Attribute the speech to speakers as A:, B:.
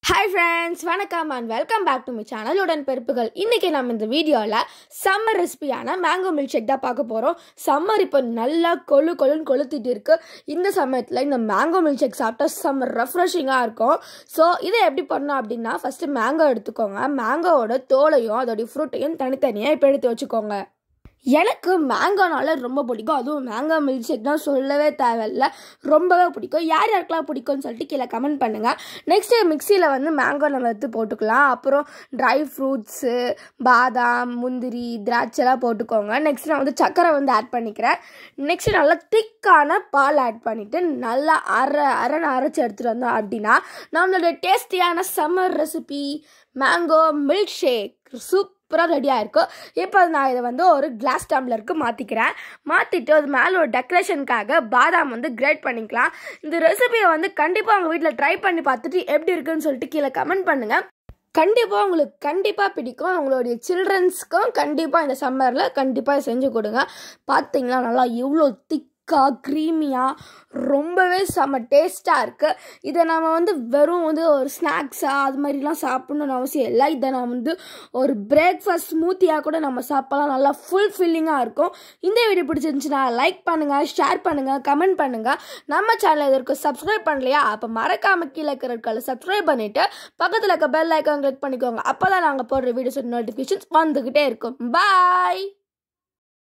A: hi friends வணக்கம் and welcome back to my channel உடன் பெருப்புகள் இன்றைக்கி நம்ம இந்த வீடியோவில் சம்மர் ரெசிபியான மேங்கோ மில்க் ஷேக் தான் பார்க்க போகிறோம் சம்மர் இப்போ நல்லா கொழு கொழுன்னு கொளுத்திட்டு இருக்கு இந்த சமயத்தில் இந்த மேங்கோ மில்க் ஷேக் சாப்பிட்டா சம்மர் ரெஃப்ரெஷிங்காக இருக்கும் ஸோ இதை எப்படி பண்ணணும் அப்படின்னா ஃபஸ்ட்டு மேங்கோ எடுத்துக்கோங்க மேங்கோவோட தோலையும் அதோடைய ஃப்ரூட்டையும் தனித்தனியாக இப்போ எடுத்து வச்சுக்கோங்க எனக்கு மேங்கோனால ரொம்ப பிடிக்கும் அதுவும் மேங்கோ மில்க் ஷேக் தான் சொல்லவே தேவையில்ல ரொம்பவே பிடிக்கும் யார் யாருக்கெல்லாம் பிடிக்கும்னு சொல்லிட்டு கீழே கமெண்ட் பண்ணுங்கள் நெக்ஸ்ட்டு மிக்சியில் வந்து மேங்கோ நம்ம எடுத்து போட்டுக்கலாம் அப்புறம் ட்ரை ஃப்ரூட்ஸு பாதாம் முந்திரி திராட்சைலாம் போட்டுக்கோங்க நெக்ஸ்ட் நான் வந்து சர்க்கரை வந்து ஆட் பண்ணிக்கிறேன் நெக்ஸ்ட் நல்லா திக்கான பால் ஆட் பண்ணிவிட்டு நல்லா அரை அரைன்னு அரைச்சி எடுத்துகிட்டு வந்தோம் அப்படின்னா நம்மளோட டேஸ்டியான summer recipe mango milk shake சூப் சூப்பராக ரெடியாக இருக்கும் இப்போ நான் இதை வந்து ஒரு கிளாஸ் டம்ளருக்கு மாற்றிக்கிறேன் மாற்றிட்டு அது மேலே ஒரு டெக்கரேஷனுக்காக பாதாம் வந்து கிரேட் பண்ணிக்கலாம் இந்த ரெசிபியை வந்து கண்டிப்பாக உங்கள் வீட்டில் ட்ரை பண்ணி பார்த்துட்டு எப்படி இருக்குன்னு சொல்லிட்டு கீழே கமெண்ட் பண்ணுங்கள் கண்டிப்பாக உங்களுக்கு கண்டிப்பாக பிடிக்கும் உங்களுடைய சில்ட்ரன்ஸ்க்கும் கண்டிப்பாக இந்த சம்மரில் கண்டிப்பாக செஞ்சு கொடுங்க பார்த்தீங்களா நல்லா எவ்வளோ திக்காக க்ரீமியாக ரொம்பவே செம்ம டேஸ்ட்டாக இருக்குது இதை நம்ம வந்து வெறும் வந்து ஒரு ஸ்நாக்ஸாக அது மாதிரிலாம் சாப்பிட்ணுன்னு அவசியம் இல்லை இதை நான் வந்து ஒரு பிரேக்ஃபாஸ்ட் ஸ்மூத்தியாக கூட நம்ம சாப்பிடலாம் நல்லா ஃபுல் ஃபில்லிங்காக இருக்கும் இந்த வீடியோ பிடிச்சிருந்துச்சுன்னா லைக் பண்ணுங்கள் ஷேர் பண்ணுங்கள் கமெண்ட் பண்ணுங்கள் நம்ம சேனல் இதற்கு சப்ஸ்கிரைப் பண்ணலையா அப்போ மறக்காம கீழே இருக்கிற சப்ஸ்கிரைப் பண்ணிவிட்டு பக்கத்தில் இருக்க பெல் ஐக்கான் கிளிக் பண்ணிக்கோங்க அப்போ தான் நாங்கள் போடுற வீடியோஸ் நோட்டிஃபிகேஷன்ஸ் வந்துக்கிட்டே இருக்கும் பாய்